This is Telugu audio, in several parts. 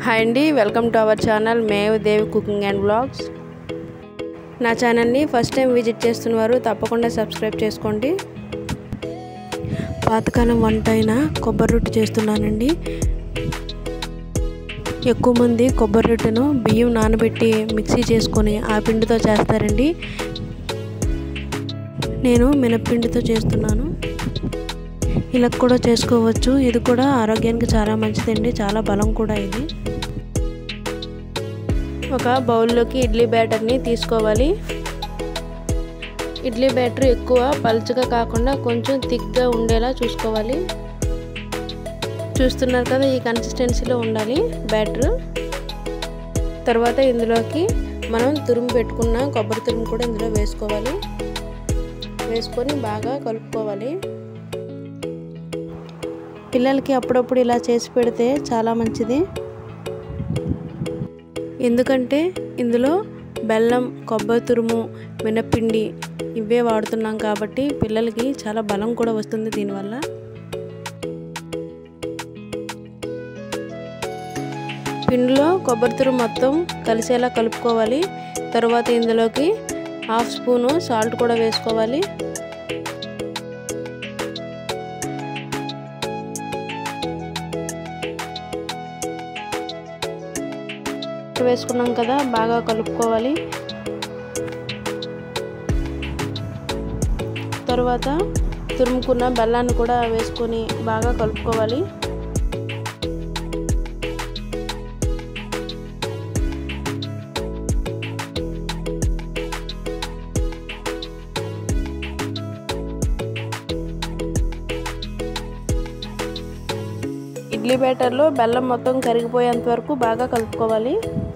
హాయ్ అండి వెల్కమ్ టు అవర్ ఛానల్ మేవ్ దేవ్ కుకింగ్ అండ్ బ్లాగ్స్ నా ఛానల్ని ఫస్ట్ టైం విజిట్ చేస్తున్నవారు తప్పకుండా సబ్స్క్రైబ్ చేసుకోండి పాతకాలం వంట అయిన కొబ్బరి రొట్టె చేస్తున్నానండి ఎక్కువ మంది కొబ్బరి రొట్టెను బియ్యం నానబెట్టి మిక్సీ చేసుకొని ఆ పిండితో చేస్తారండి నేను మినప్పిండితో చేస్తున్నాను ఇలా కూడా చేసుకోవచ్చు ఇది కూడా ఆరోగ్యానికి చాలా మంచిదండి చాలా బలం కూడా ఇది ఒక బౌల్లోకి ఇడ్లీ బ్యాటర్ని తీసుకోవాలి ఇడ్లీ బ్యాటర్ ఎక్కువ పలుచగా కాకుండా కొంచెం థిక్గా ఉండేలా చూసుకోవాలి చూస్తున్నారు కదా ఈ కన్సిస్టెన్సీలో ఉండాలి బ్యాటర్ తర్వాత ఇందులోకి మనం తురుము పెట్టుకున్న కొబ్బరి తురుము కూడా ఇందులో వేసుకోవాలి వేసుకొని బాగా కలుపుకోవాలి పిల్లలకి అప్పుడప్పుడు ఇలా చేసి పెడితే చాలా మంచిది ఎందుకంటే ఇందులో బెల్లం కొబ్బరి తురుము మినపిండి ఇవే వాడుతున్నాం కాబట్టి పిల్లలకి చాలా బలం కూడా వస్తుంది దీనివల్ల పిండిలో కొబ్బరి తురుము మొత్తం కలిసేలా కలుపుకోవాలి తర్వాత ఇందులోకి హాఫ్ స్పూను సాల్ట్ కూడా వేసుకోవాలి వేసుకున్నాం కదా బాగా కలుపుకోవాలి తర్వాత తురుముకున్న బెల్లాన్ని కూడా వేసుకొని బాగా కలుపుకోవాలి ఇడ్లీ బ్యాటర్లో బెల్లం మొత్తం కరిగిపోయేంత వరకు బాగా కలుపుకోవాలి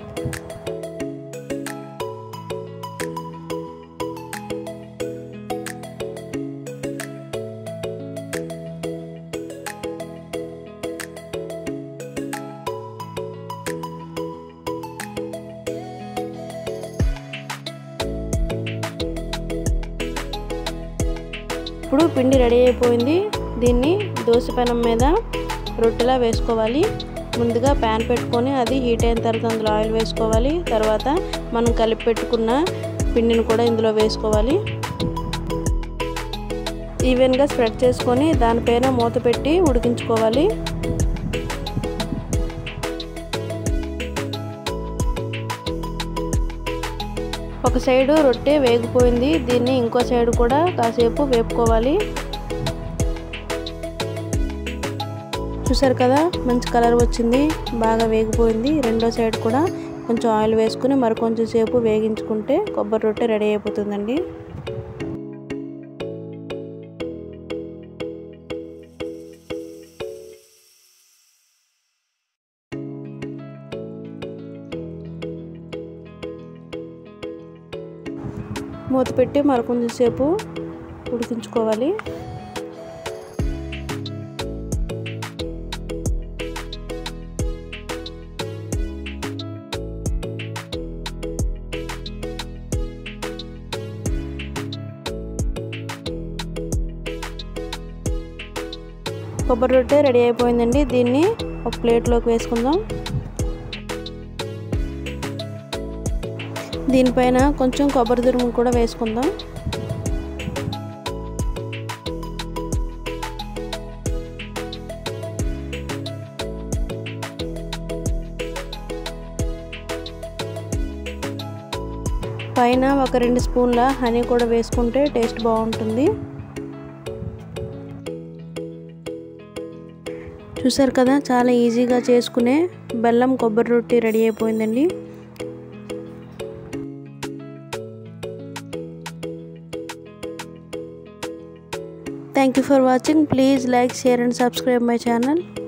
ఇప్పుడు పిండి రెడీ అయిపోయింది దీన్ని దోశ పెనం మీద రొట్టెలా వేసుకోవాలి ముందుగా ప్యాన్ పెట్టుకొని అది హీట్ అయిన తర్వాత అందులో ఆయిల్ వేసుకోవాలి తర్వాత మనం కలిపి పెట్టుకున్న పిండిని కూడా ఇందులో వేసుకోవాలి ఈవెన్గా స్ప్రెడ్ చేసుకొని దానిపైన మూత పెట్టి ఉడికించుకోవాలి ఒక సైడు రొట్టె వేగిపోయింది దీన్ని ఇంకో సైడు కూడా కాసేపు వేపుకోవాలి చూసారు కదా మంచి కలర్ వచ్చింది బాగా వేగిపోయింది రెండో సైడ్ కూడా కొంచెం ఆయిల్ వేసుకుని మరి కొంచెం సేపు వేగించుకుంటే కొబ్బరి రొట్టె రెడీ అయిపోతుందండి మూత పెట్టి మరి కొంచెం సేపు ఉడికించుకోవాలి కొబ్బరి రొట్టె రెడీ అయిపోయిందండి దీన్ని ఒక ప్లేట్లోకి వేసుకుందాం దీనిపైన కొంచెం కొబ్బరి తురుము కూడా వేసుకుందాం పైన ఒక రెండు స్పూన్ల హనీ కూడా వేసుకుంటే టేస్ట్ బాగుంటుంది చూసారు కదా చాలా ఈజీగా చేసుకునే బెల్లం కొబ్బరి రొట్టి రెడీ అయిపోయిందండి Thank you for watching. Please like, share and subscribe my channel.